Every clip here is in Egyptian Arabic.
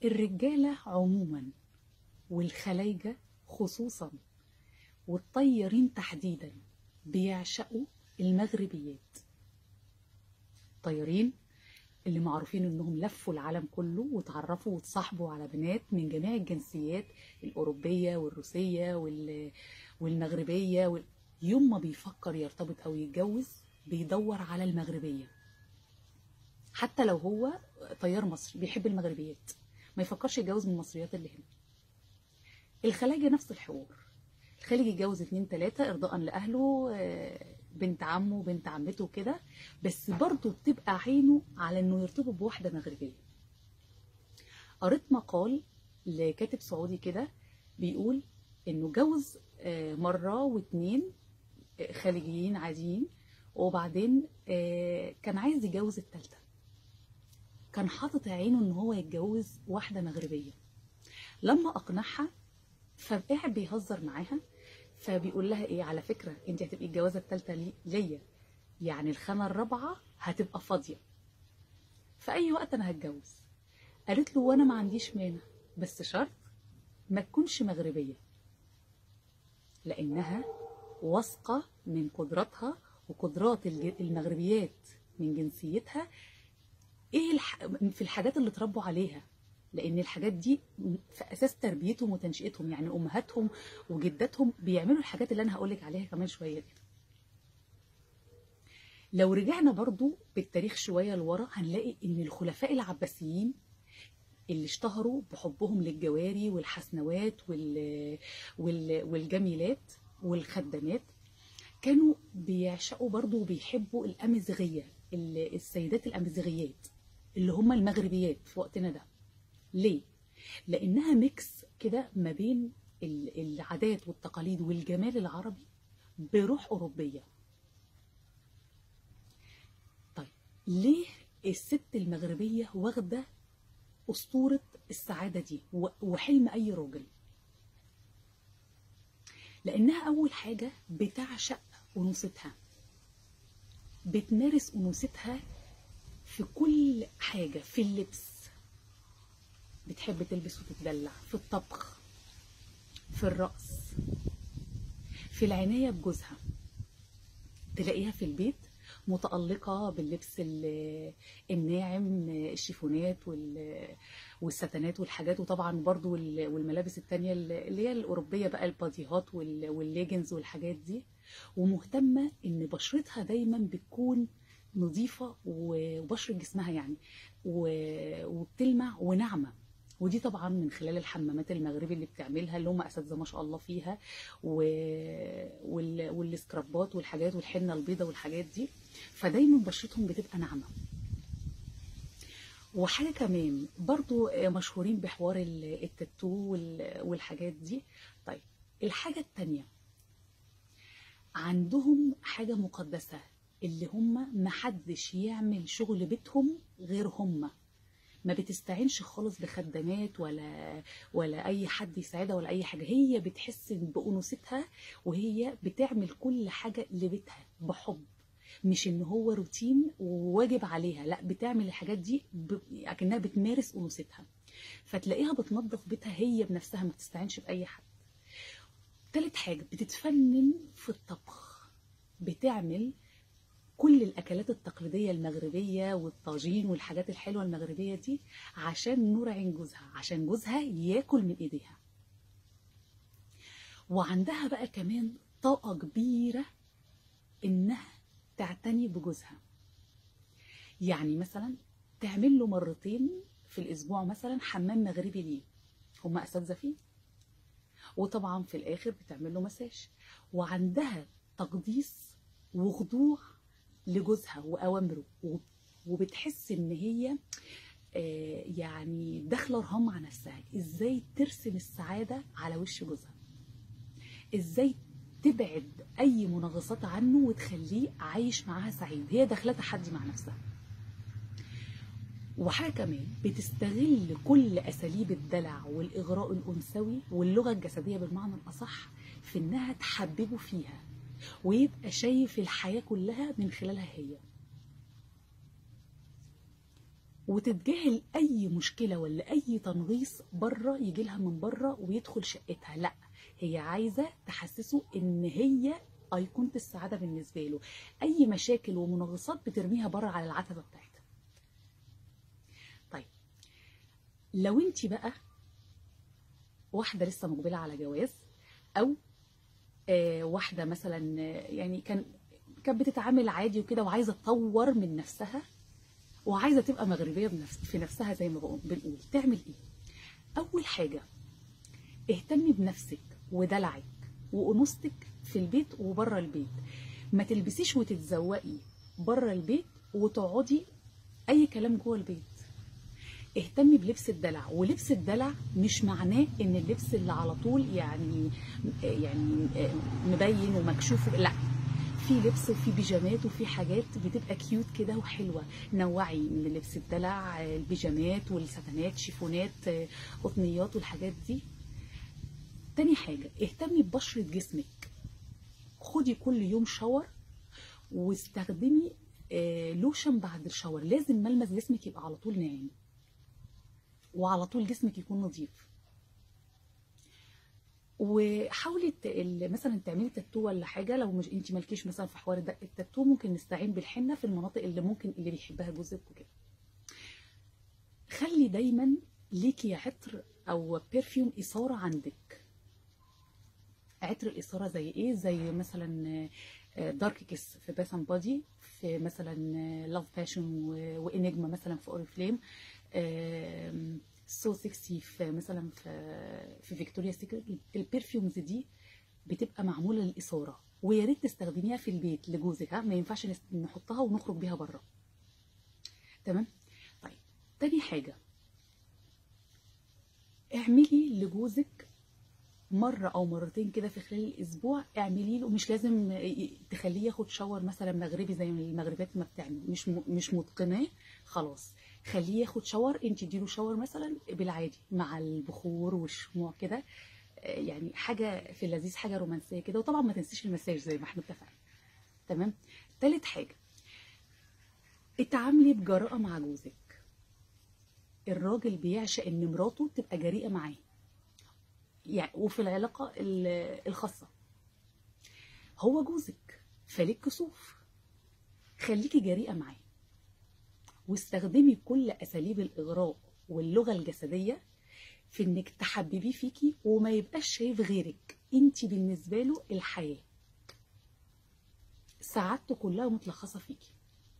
الرجالة عموما والخلايجة خصوصا والطيارين تحديدا بيعشقوا المغربيات طيارين اللي معروفين انهم لفوا العالم كله وتعرفوا وتصاحبوا على بنات من جميع الجنسيات الاوروبيه والروسيه وال... والمغربيه وال... يوم ما بيفكر يرتبط او يتجوز بيدور على المغربيه حتى لو هو طيار مصري بيحب المغربيات ما يفكرش يتجوز من المصريات اللي هنا الخلايجه نفس الحوار الخليج يتجوز اتنين تلاتة ارضاء لاهله آه، بنت عمه وبنت عمته وكده بس برضه بتبقى عينه على انه يرتبط بواحده مغربيه قريت مقال لكاتب سعودي كده بيقول انه جوز آه، مره واتنين آه، خليجيين عاديين وبعدين آه، كان عايز يتجوز التالتة كان حاطط عينه ان هو يتجوز واحده مغربيه لما اقنعها فقاعد بيهزر معاها فبيقول لها ايه على فكره انت هتبقي الجوازه الثالثه لي ليا يعني الخانه الرابعه هتبقى فاضيه في اي وقت انا هتجوز قالت له وانا ما عنديش مانع بس شرط ما تكونش مغربيه لانها واثقه من قدراتها وقدرات الج- المغربيات من جنسيتها ايه الح... في الحاجات اللي اتربوا عليها لان الحاجات دي في اساس تربيتهم وتنشئتهم يعني امهاتهم وجداتهم بيعملوا الحاجات اللي انا هقولك عليها كمان شويه دي لو رجعنا برضو بالتاريخ شويه لورا هنلاقي ان الخلفاء العباسيين اللي اشتهروا بحبهم للجواري والحسنوات وال... وال... والجميلات والخدامات كانوا بيعشقوا برضو وبيحبوا الأمازيغية ال- السيدات الأمازيغيات اللي هم المغربيات في وقتنا ده ليه؟ لأنها ميكس كده ما بين ال- العادات والتقاليد والجمال العربي بروح أوروبية طيب ليه الست المغربية واخدة أسطورة السعادة دي و- وحلم أي راجل لأنها أول حاجة بتعشق أنوثتها بتمارس أنوثتها في كل حاجة في اللبس بتحب تلبس وتتدلع في الطبخ في الرقص في العناية بجوزها تلاقيها في البيت متألقة باللبس ال- الناعم الشيفونات وال- والستانات والحاجات وطبعا برضو وال- والملابس التانية اللي هي الأوروبية بقى الباديهات وال- والليجنز والحاجات دي ومهتمة إن بشرتها دايما بتكون نظيفة وبشرة جسمها يعني و- وبتلمع وناعمة ودي طبعا من خلال الحمامات المغربي اللي بتعملها اللي هم اساتذه ما شاء الله فيها و... وال... والسكرابات والحاجات والحنه البيضاء والحاجات دي فدايما بشرتهم بتبقى ناعمه وحاجه كمان برضو مشهورين بحوار ال- التاتو وال... والحاجات دي طيب الحاجه التانية عندهم حاجه مقدسه اللي هم محدش يعمل شغل بيتهم غير هم ما بتستعينش خالص بخدامات ولا ولا اي حد يساعدها ولا اي حاجه هي بتحس بانوثتها وهي بتعمل كل حاجه لبيتها بحب مش ان هو روتين وواجب عليها لا بتعمل الحاجات دي ب... اكنها بتمارس انوثتها فتلاقيها بتنظف بيتها هي بنفسها ما بتستعينش باي حد تالت حاجه بتتفنن في الطبخ بتعمل كل الاكلات التقليديه المغربيه والطاجين والحاجات الحلوه المغربيه دي عشان نور عين جوزها عشان جوزها ياكل من ايديها وعندها بقى كمان طاقه كبيره انها تعتني بجوزها يعني مثلا تعمل له مرتين في الاسبوع مثلا حمام مغربي ليه هما اساتذه فيه وطبعا في الاخر بتعمل له مساج وعندها تقديس وخضوع لجوزها واوامره و- وبتحس ان هي آه، يعني داخله رهان مع نفسها ازاي ترسم السعاده على وش جوزها ازاي تبعد اي منغصات عنه وتخليه عايش معاها سعيد هي داخله تحدي مع نفسها وحاجه كمان بتستغل كل اساليب الدلع والاغراء الانثوي واللغه الجسديه بالمعنى الاصح في انها تحببه فيها ويبقى شايف الحياه كلها من خلالها هي وتتجاهل اي مشكله ولا اي تنغيص بره يجي لها من بره ويدخل شقتها لا هي عايزه تحسسه ان هي ايقونه السعاده بالنسبه له اي مشاكل ومنغصات بترميها بره على العتبه بتاعتها طيب لو انت بقى واحده لسه مقبله على جواز او آه واحده مثلا آه، يعني كان كانت بتتعامل عادي وكده وعايزه تطور من نفسها وعايزه تبقى مغربيه بنفس في نفسها زي ما بقول بنقول تعمل ايه اول حاجه اهتمي بنفسك ودلعك وانوثتك في البيت وبره البيت ما تلبسيش وتتزوقي بره البيت وتقعدي اي كلام جوه البيت اهتمي بلبس الدلع ولبس الدلع مش معناه ان اللبس اللي على طول يعني يعني مبين ومكشوف لا في لبس وفي بيجامات وفي حاجات بتبقى كيوت كده وحلوه نوعي من لبس الدلع البيجامات والستانات شيفونات قطنيات والحاجات دي تاني حاجه اهتمي ببشره جسمك خدي كل يوم شاور واستخدمي آه، لوشن بعد الشاور لازم ملمس جسمك يبقى على طول ناعم وعلى طول جسمك يكون نظيف وحاولي ت- ال- مثلا تعملي تاتو ولا حاجه لو مش انت مالكيش مثلا في حوار دق التاتو ممكن نستعين بالحنه في المناطق اللي ممكن اللي بيحبها جوزك وكده خلي دايما ليكي عطر او برفيوم اثاره عندك عطر الاثاره زي ايه زي مثلا دارك كيس في باس اند بادي في مثلا لاف باشن وانجما مثلا في اوريفليم سو سكسي في مثلا في في فيكتوريا سيكريت البرفيومز دي بتبقى معموله للاثاره ويا ريت تستخدميها في البيت لجوزك ها ما ينفعش نس- نحطها ونخرج بيها بره تمام طيب تاني حاجه اعملي لجوزك مرة أو مرتين كده في خلال الأسبوع اعملي له مش لازم ي- تخليه ياخد شاور مثلا مغربي زي ما المغربات ما بتعمل مش م- مش متقناه خلاص خليه ياخد شاور انت اديله شاور مثلا بالعادي مع البخور والشموع كده آه، يعني حاجة في اللذيذ حاجة رومانسية كده وطبعا ما تنسيش المساج زي ما احنا اتفقنا تمام تالت حاجة اتعاملي بجراءة مع جوزك الراجل بيعشق ان مراته تبقى جريئة معاه يعني وفي العلاقة ال- الخاصة هو جوزك فليك كسوف خليكي جريئة معاه واستخدمي كل أساليب الإغراء واللغة الجسدية في إنك تحببيه فيكي وما يبقاش شايف غيرك انت بالنسبة له الحياة سعادته كلها متلخصة فيكي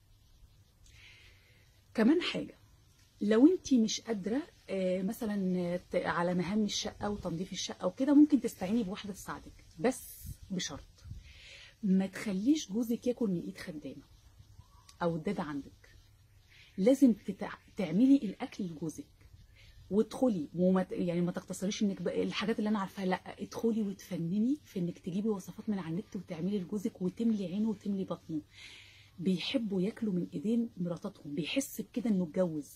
كمان حاجة لو انت مش قادرة آه، مثلا ت- على مهام الشقة وتنظيف الشقة وكده ممكن تستعيني بواحدة تساعدك بس بشرط ما تخليش جوزك ياكل من ايد خدامة او الدادة عندك لازم تتع... تعملي الاكل لجوزك وادخلي وما ت- يعني ما تقتصريش انك بقى الحاجات اللي انا عارفاها لا ادخلي وتفنني في انك تجيبي وصفات من على النت وتعملي لجوزك وتملي عينه وتملي بطنه بيحبوا ياكلوا من ايدين مراتاتهم بيحس بكده انه اتجوز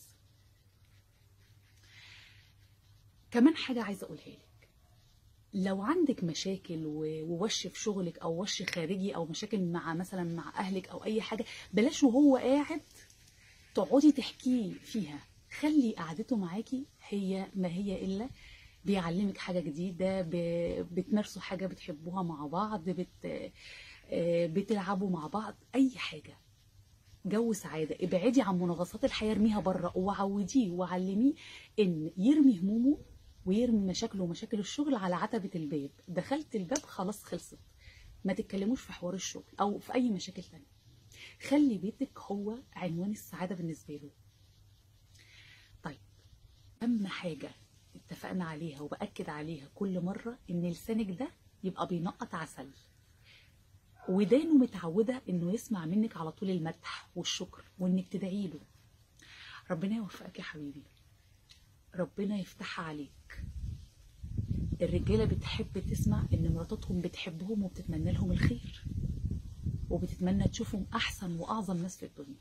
كمان حاجة عايزة أقولها لك لو عندك مشاكل و- ووش في شغلك أو وش خارجي أو مشاكل مع مثلا مع أهلك أو أي حاجة بلاش وهو قاعد تقعدي تحكيه فيها خلي قعدته معاكي هي ما هي إلا بيعلمك حاجة جديدة ب- بتمارسوا حاجة بتحبوها مع بعض بت آه، بتلعبوا مع بعض أي حاجة جو سعادة ابعدي عن منغصات الحياة ارميها بره وعوديه وعلميه ان يرمي همومه ويرمي مشاكله ومشاكل الشغل على عتبة الباب دخلت الباب خلاص خلصت ما تتكلموش في حوار الشغل او في اي مشاكل تانية خلي بيتك هو عنوان السعادة بالنسبة له طيب اهم حاجة اتفقنا عليها وبأكد عليها كل مرة ان لسانك ده يبقى بينقط عسل ودانه متعودة انه يسمع منك على طول المدح والشكر وانك تدعي له ربنا يوفقك يا حبيبي ربنا يفتحها عليك الرجالة بتحب تسمع ان مراتاتهم بتحبهم وبتتمنى لهم الخير وبتتمنى تشوفهم احسن واعظم ناس في الدنيا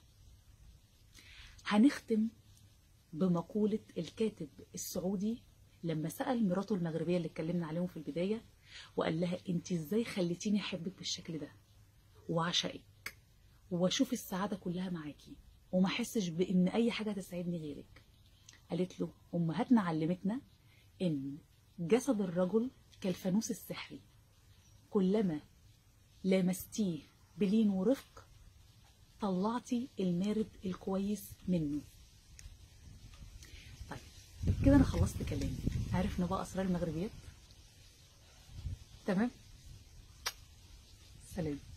هنختم بمقولة الكاتب السعودي لما سأل مراته المغربية اللي اتكلمنا عليهم في البداية وقال لها انت ازاي خليتيني احبك بالشكل ده وعشقك واشوف السعادة كلها معاكي وما احسش بان اي حاجه هتسعدني غيرك قالت له امهاتنا علمتنا ان جسد الرجل كالفانوس السحري كلما لامستيه بلين ورفق طلعتي المارد الكويس منه طيب كده انا خلصت كلامي عرفنا بقى اسرار المغربيات تمام سلام